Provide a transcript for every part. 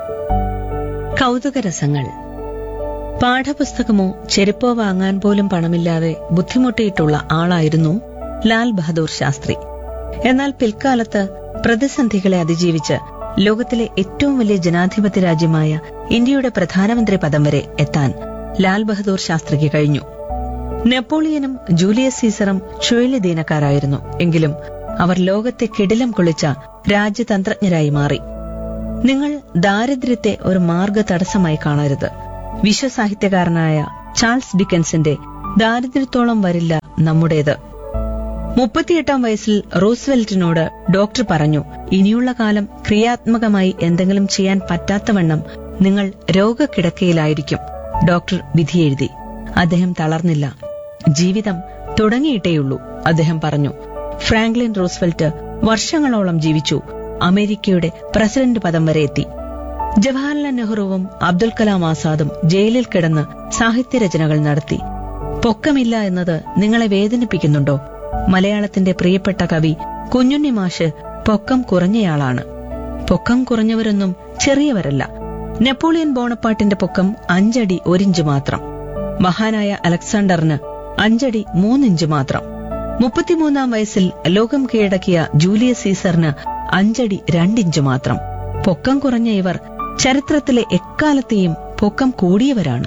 കൗതുകരസങ്ങൾ പാഠപുസ്തകമോ ചെരുപ്പോ വാങ്ങാൻ പോലും പണമില്ലാതെ ബുദ്ധിമുട്ടിയിട്ടുള്ള ആളായിരുന്നു ലാൽ ബഹദൂർ ശാസ്ത്രി എന്നാൽ പിൽക്കാലത്ത് പ്രതിസന്ധികളെ അതിജീവിച്ച് ലോകത്തിലെ ഏറ്റവും വലിയ ജനാധിപത്യ രാജ്യമായ ഇന്ത്യയുടെ പ്രധാനമന്ത്രി പദം വരെ എത്താൻ ലാൽ ബഹദൂർ ശാസ്ത്രിക്ക് കഴിഞ്ഞു നെപ്പോളിയനും ജൂലിയസ് സീസറും ചുഴലിദീനക്കാരായിരുന്നു എങ്കിലും അവർ ലോകത്തെ കിടിലം കൊള്ളിച്ച രാജ്യതന്ത്രജ്ഞരായി മാറി നിങ്ങൾ ദാരിദ്ര്യത്തെ ഒരു മാർഗ തടസ്സമായി കാണരുത് വിശ്വസാഹിത്യകാരനായ ചാൾസ് ഡിക്കൻസിന്റെ ദാരിദ്ര്യത്തോളം വരില്ല നമ്മുടേത് മുപ്പത്തിയെട്ടാം വയസ്സിൽ റൂസ്വെൽറ്റിനോട് ഡോക്ടർ പറഞ്ഞു ഇനിയുള്ള കാലം ക്രിയാത്മകമായി എന്തെങ്കിലും ചെയ്യാൻ പറ്റാത്തവണ്ണം നിങ്ങൾ രോഗക്കിടക്കയിലായിരിക്കും ഡോക്ടർ വിധിയെഴുതി അദ്ദേഹം തളർന്നില്ല ജീവിതം തുടങ്ങിയിട്ടേയുള്ളൂ അദ്ദേഹം പറഞ്ഞു ഫ്രാങ്ക്ലിൻ റൂസ്വെൽറ്റ് വർഷങ്ങളോളം ജീവിച്ചു അമേരിക്കയുടെ പ്രസിഡന്റ് പദം വരെ എത്തി ജവഹർലാൽ നെഹ്റുവും അബ്ദുൽ കലാം ആസാദും ജയിലിൽ കിടന്ന് സാഹിത്യരചനകൾ നടത്തി പൊക്കമില്ല എന്നത് നിങ്ങളെ വേദനിപ്പിക്കുന്നുണ്ടോ മലയാളത്തിന്റെ പ്രിയപ്പെട്ട കവി കുഞ്ഞുണ്ണി മാഷ് പൊക്കം കുറഞ്ഞയാളാണ് പൊക്കം കുറഞ്ഞവരൊന്നും ചെറിയവരല്ല നെപ്പോളിയൻ ബോണപ്പാട്ടിന്റെ പൊക്കം അഞ്ചടി ഒരിഞ്ച് മാത്രം മഹാനായ അലക്സാണ്ടറിന് അഞ്ചടി മൂന്നിഞ്ച് മാത്രം മുപ്പത്തിമൂന്നാം വയസ്സിൽ ലോകം കീഴടക്കിയ ജൂലിയസ് സീസറിന് അഞ്ചടി രണ്ടിഞ്ച് മാത്രം പൊക്കം കുറഞ്ഞ ഇവർ ചരിത്രത്തിലെ എക്കാലത്തെയും പൊക്കം കൂടിയവരാണ്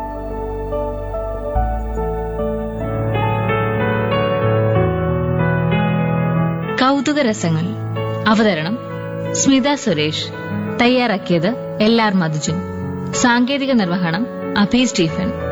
കൗതുകരസങ്ങൾ അവതരണം സ്മിത സുരേഷ് തയ്യാറാക്കിയത് എൽ ആർ മധുജൻ സാങ്കേതിക നിർവഹണം അഭി സ്റ്റീഫൻ